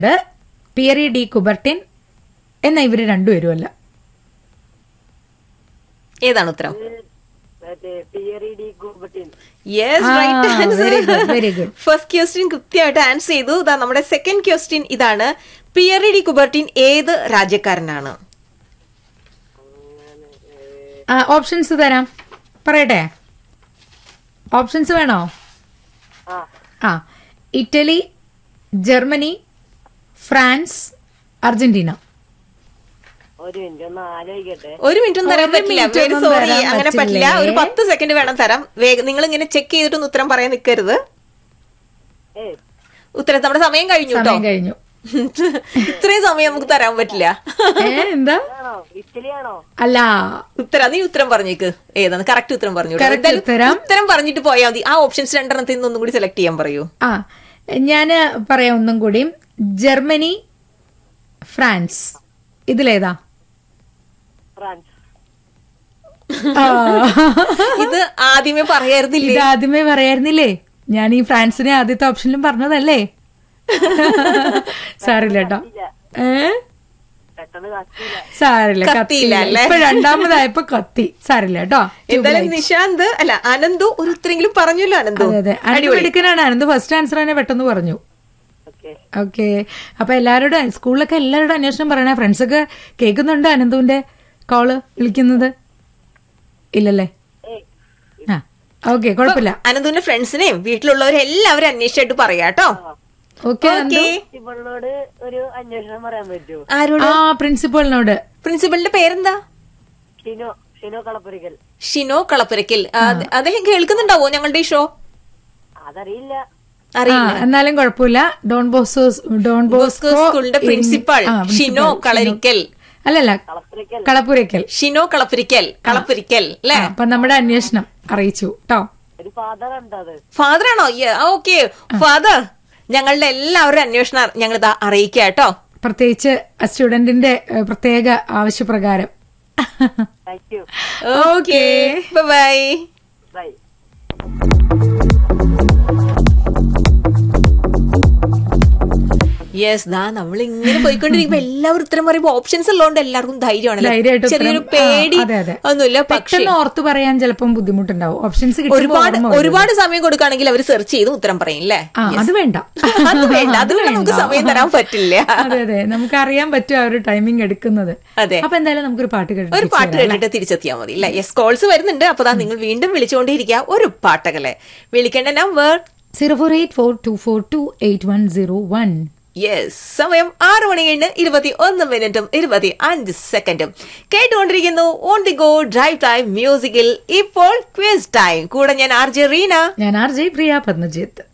ഇത് Pierre de Coubertin എന്ന ഇവര് രണ്ടുപേരും അല്ല ഏതാണ് ഉത്തരം മറ്റേ പിയറി ഡി കൂബട്ടിൻ യെസ് ആ, right very good, very good. First question കൃത്യമായിട്ട് ആൻസർ ചെയ്തു ഇതാ നമ്മുടെ സെക്കൻഡ് ക്വസ്റ്റ്യൻ ഇതാണ് പിയറി ഡി കുബർട്ടിൻ ഏത് രാജ്യക്കാരനാണ് ആ ഓപ്ഷൻസ് തരാം പറയട്ടെ ഓപ്ഷൻസ് വേണോ ആ ആ ഇറ്റലി ജർമ്മനി ഫ്രാൻസ് അർജന്റീന ഒരു മിനിറ്റ് ഒന്ന് ആലോചിക്കട്ടെ ഒരു മിനിറ്റ് ഒന്നും തരാൻ ഒരു പറ്റില്ല minute വെരി ഒന്നും സോറി തരാൻ അങ്ങനെ പറ്റില്ല പറ്റില്ലേ? ഒരു പത്ത് സെക്കൻഡ് വേണം തരാം വേഗം നിങ്ങൾ ഇങ്ങനെ ചെക്ക് ചെയ്തിട്ടൊന്നും ഉത്തരം പറയാൻ നിൽക്കരുത് ഏ ഉത്തരം നമ്മുടെ സമയം കഴിഞ്ഞു കേട്ടോ സമയം കഴിഞ്ഞു ഇത്രയും സമയം നമുക്ക് തരാൻ പറ്റില്ല ഏ എന്താ ആണോ ഇറ്റലി ആണോ അല്ല ഉത്തരം നീ ഉത്തരം പറഞ്ഞേക്ക് ഏതാണ് കറക്റ്റ് ഉത്തരം പറഞ്ഞു Correct എന്തായാലും ഉത്തരം. ഉത്തരം പറഞ്ഞിട്ട് പോയാൽ മതി ആ ഓപ്ഷൻസ് രണ്ടെണ്ണത്തിൽ നിന്ന് ഒന്നും കൂടി സെലക്ട് ചെയ്യാൻ പറയൂ ആ ഞാന് പറയാം ഒന്നും കൂടി ജർമ്മനി ഫ്രാൻസ് ഇതിലേതാ ഫ്രാൻസ് ആ. ഇത് ആദ്യമേ പറയായിരുന്നില്ലേ ഇത് ആദ്യമേ പറയായിരുന്നില്ലേ ഞാൻ ഈ ഫ്രാൻസിനെ ആദ്യത്തെ ഓപ്ഷനിലും പറഞ്ഞതല്ലേ സാറില്ല കേട്ടോ ഇല്ല ഏ പെട്ടെന്ന് കത്തിയില്ല സാരില്ല കത്തിയില്ല കത്തിയില്ല അല്ലേ? ഇപ്പൊ രണ്ടാമതായപ്പോ കത്തി സാരില്ല കേട്ടോ എന്തായാലും നിശാന്ത് അല്ല അനന്തു ഒരു ഉത്തരെങ്കിലും പറഞ്ഞല്ലോ അനന്തു അതെ അതെ അനന്ത് എടുക്കാനാണ് അനന്ത് ഫസ്റ്റ് ആൻസർ തന്നെ പെട്ടെന്ന് പറഞ്ഞു ഓക്കെ ഓക്കെ അപ്പൊ എല്ലാവരോടും സ്കൂളിലൊക്കെ എല്ലാവരോടും അന്വേഷണം പറയണേ ഫ്രണ്ട്സ് ഒക്കെ കേൾക്കുന്നുണ്ട് അനന്തുവിന്റെ കോള് വിളിക്കുന്നത് ഇല്ലല്ലേ ഏയ് ആ ഓക്കെ കുഴപ്പമില്ല അനന്തുവിന്റെ ഫ്രണ്ട്സിനെയും വീട്ടിലുള്ളവരെ എല്ലാവരും അന്വേഷിച്ചായിട്ട് പറയാട്ടോ ഓക്കെ ഓക്കെ പ്രിൻസിപ്പളിനോട് ഒരു അന്വേഷണം പറയാൻ പറ്റുമോ ആരോട് ആ പ്രിൻസിപ്പളിനോട് പ്രിൻസിപ്പലിന്റെ പേരെന്താ ഷിനോ ഷിനോ കളപ്പുരിക്കൽ ഷിനോ കളപ്പുരയ്ക്കൽ ആ, അദ്ദേഹം കേൾക്കുന്നുണ്ടാവോ ഞങ്ങളുടെ ഈ ഷോ അതറിയില്ല ആ അറിയില്ല എന്നാലും കുഴപ്പമില്ല Don Bosco Don Bosco Bosco സ്കൂളിന്റെ പ്രിൻസിപ്പൽ ആ, ഷിനോ പ്രിൻസിപ്പൽ. കളരിക്കൽ അല്ലല്ല കളപ്പുരിക്കൽ കളപ്പുരയ്ക്കൽ ഷിനോ കളപ്പുരിക്കൽ കളപ്പുരിക്കൽ അല്ലേ ആ, അപ്പൊ നമ്മുടെ അന്വേഷണം അറിയിച്ചു കേട്ടോ ഒരു ഫാദർ ഉണ്ടത് ഫാദർ ആണോ ഓക്കെ ഫാദർ ഞങ്ങളുടെ എല്ലാവരും അന്വേഷണം ഞങ്ങൾ ഇതാ അറിയിക്കാം കേട്ടോ പ്രത്യേകിച്ച് സ്റ്റുഡന്റിന്റെ ഏഹ്, പ്രത്യേക ആവശ്യപ്രകാരം thank you okay bye bye yes ദാ നമ്മൾ ഇങ്ങനെ പോയിക്കൊണ്ടിരിക്കുമ്പോ എല്ലാവരും ഉത്തരം പറയുമ്പോ ഓപ്ഷൻസ് ഉള്ളതുകൊണ്ട് എല്ലാവർക്കും ധൈര്യമാണല്ലോ ധൈര്യമായിട്ട് ഉത്തരം- ചെറിയൊരു ആ, പേടി അതെ, അതെ. ഒന്നുമില്ല പക്ഷെ പെട്ടെന്ന് ഓർത്ത് പറയാൻ ചിലപ്പം ബുദ്ധിമുട്ടുണ്ടാവും ഓപ്ഷൻസ് ഒരുപാട് ഒരുപാട് സമയം കൊടുക്കുകയാണെങ്കിൽ അവർ സെർച്ച് ചെയ്ത് ഉത്തരം പറയും അല്ലേ ആ അത് വേണ്ട അത് വേണ്ട അതിനുള്ള നമുക്ക് സമയം തരാൻ പറ്റില്ല അതെ അതെ നമുക്ക് അറിയാൻ പറ്റും ആ ഒരു ടൈമിംഗ് എടുക്കുന്നത് അതെ. അപ്പൊ എന്തായാലും നമുക്കൊരു പാട്ട് കേട്ടിട്ട് ഒരു പാട്ട് കേട്ടിട്ട് തിരിച്ചെത്തിയാൽ മതി അല്ലെ യെസ് കോൾസ് വരുന്നുണ്ട് അപ്പൊ ദാ നിങ്ങൾ വീണ്ടും വിളിച്ചുകൊണ്ടിരിക്കുക ഒരു പാട്ടകലെ വിളിക്കേണ്ട number zero four eight four two four two eight one zero one yes സമയം ആറ് മണി കഴിഞ്ഞ് ഇരുപത്തി ഒന്ന് മിനിറ്റും ഇരുപത്തി അഞ്ച് സെക്കൻഡും കേട്ടുകൊണ്ടിരിക്കുന്നു on the go drive time മ്യൂസിക്കിൽ ഇപ്പോൾ ക്വിസ് ടൈം കൂടെ ഞാൻ ആർ ജെ റീന ഞാൻ ആർ ജെ പ്രിയ പത്മജിത്ത്